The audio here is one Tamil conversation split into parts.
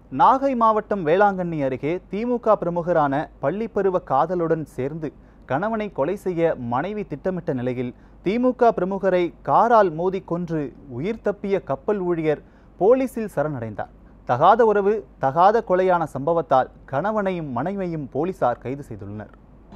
நாகை மாவட்டம் வேளாங்கண்ணி அருகே திமுக பிரமுகரான பள்ளிப்பருவ காதலுடன் சேர்ந்து கணவனை கொலை செய்ய மனைவி திட்டமிட்ட நிலையில் திமுக பிரமுகரை காரால் மோதி கொன்று உயிர் தப்பிய கப்பல் ஊழியர் போலீசில் சரணடைந்தார் தகாத உறவு தகாத கொலையான சம்பவத்தால் கணவனையும் மனைவியையும் போலீசார் கைது செய்துள்ளனர்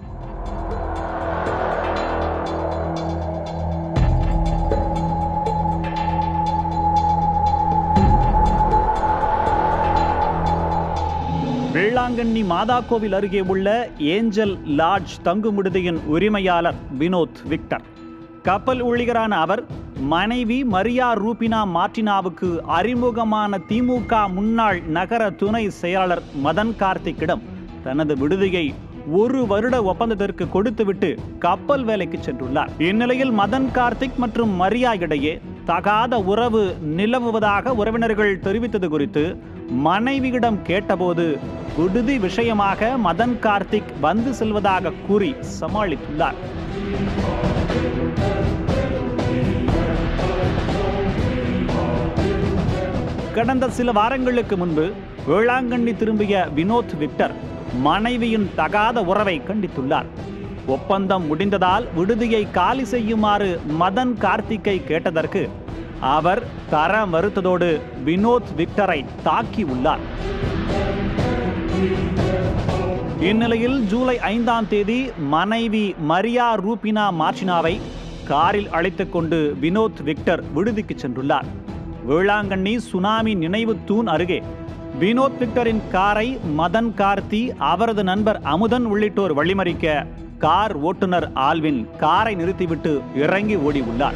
வெள்ளாங்கண்ணி மாதா கோவில் அருகே உள்ள ஏஞ்சல் லாட்ஜ் தங்குமிடுதியின் உரிமையாளர் வினோத் விக்டர் கப்பல் ஊழியரான அவர் மனைவி மரியா ரூபினா மார்டினாவுக்கு அறிமுகமான திமுக முன்னாள் நகர துணை செயலாளர் மதன் கார்த்திக்கிடம் தனது விடுதியை ஒரு வருட ஒப்பந்தத்திற்கு கொடுத்துவிட்டு கப்பல் வேலைக்கு சென்றுள்ளார் இந்நிலையில் மதன் கார்த்திக் மற்றும் மரியா இடையே தகாத உறவு நிலவுவதாக உறவினர்கள் தெரிவித்தது குறித்து மனைவியிடம் கேட்டபோது விடுதி விஷயமாக மதன் கார்த்திக் வந்து செல்வதாக கூறி சமாளித்துள்ளார் கடந்த சில வாரங்களுக்கு முன்பு வேளாங்கண்ணி திரும்பிய வினோத் விக்டர் மனைவியின் தகாத உறவை கண்டித்துள்ளார் ஒப்பந்தம் முடிந்ததால் விடுதியை காலி செய்யுமாறு மதன் கார்த்திக்கை கேட்டதற்கு அவர் தர மறுத்ததோடு வினோத் விக்டரை தாக்கி உள்ளார் இந்நிலையில் ஜூலை ஐந்தாம் தேதி மனைவி மரியா ரூபினா மார்ச்சினாவை காரில் அழைத்துக் கொண்டு வினோத் விக்டர் விடுதிக்கு சென்றுள்ளார் வேளாங்கண்ணி சுனாமி நினைவு தூண் அருகே வினோத் விக்டரின் காரை மதன் கார்த்தி அவரது நண்பர் அமுதன் உள்ளிட்டோர் வழிமறிக்க கார் ஓட்டுநர் ஆல்வின் காரை நிறுத்திவிட்டு இறங்கி ஓடி உள்ளார்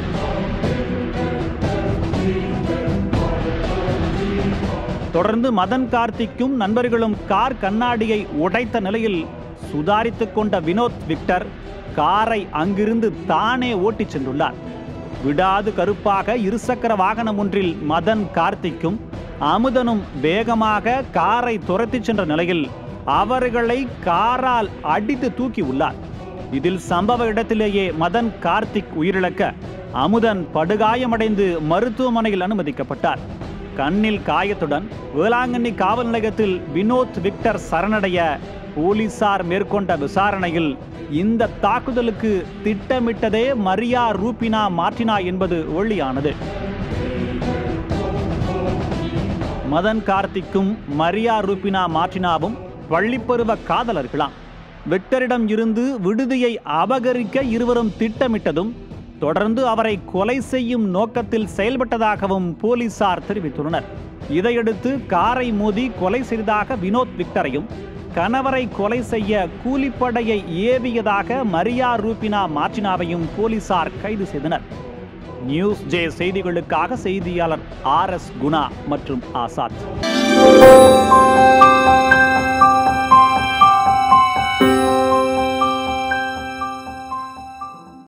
தொடர்ந்து மதன் கார்த்திக்கும் நண்பர்களும் கார் கண்ணாடியை உடைத்த நிலையில் சுதாரித்துக் கொண்ட வினோத் விக்டர் காரை அங்கிருந்து தானே ஓட்டிச் சென்றுள்ளார் விடாது கருப்பாக இருசக்கர வாகனம் ஒன்றில் மதன் கார்த்திக்கும் அமுதனும் வேகமாக காரை துரத்திச் சென்ற நிலையில் அவர்களை காரால் அடித்து தூக்கி உள்ளார் இதில் சம்பவ இடத்திலேயே மதன் கார்த்திக் உயிரிழக்க அமுதன் படுகாயமடைந்து மருத்துவமனையில் அனுமதிக்கப்பட்டார் கண்ணில் காயத்துடன் வேளாங்கண்ணி காவல் நிலையத்தில் வினோத் விக்டர் சரணடைய போலீசார் மேற்கொண்ட விசாரணையில் இந்த தாக்குதலுக்கு திட்டமிட்டதே மரியா ரூபினா மார்டினா என்பது ஒளியானது மதன் கார்த்திக்கும் மரியா ரூபினா மார்டினாவும் பள்ளிப்பருவ காதலர்களாம் விக்டரிடம் இருந்து விடுதியை அபகரிக்க இருவரும் திட்டமிட்டதும் தொடர்ந்து அவரை கொலை செய்யும் நோக்கத்தில் செயல்பட்டதாகவும் போலீசார் தெரிவித்துள்ளனர் இதையடுத்து காரை மோதி கொலை செய்ததாக வினோத் விக்டரையும் கணவரை கொலை செய்ய கூலிப்படையை ஏவியதாக மரியா ரூபினா மார்டினாவையும் போலீசார் கைது செய்தனர் நியூஸ் ஜே செய்திகளுக்காக செய்தியாளர் ஆர் எஸ் குணா மற்றும் ஆசாத்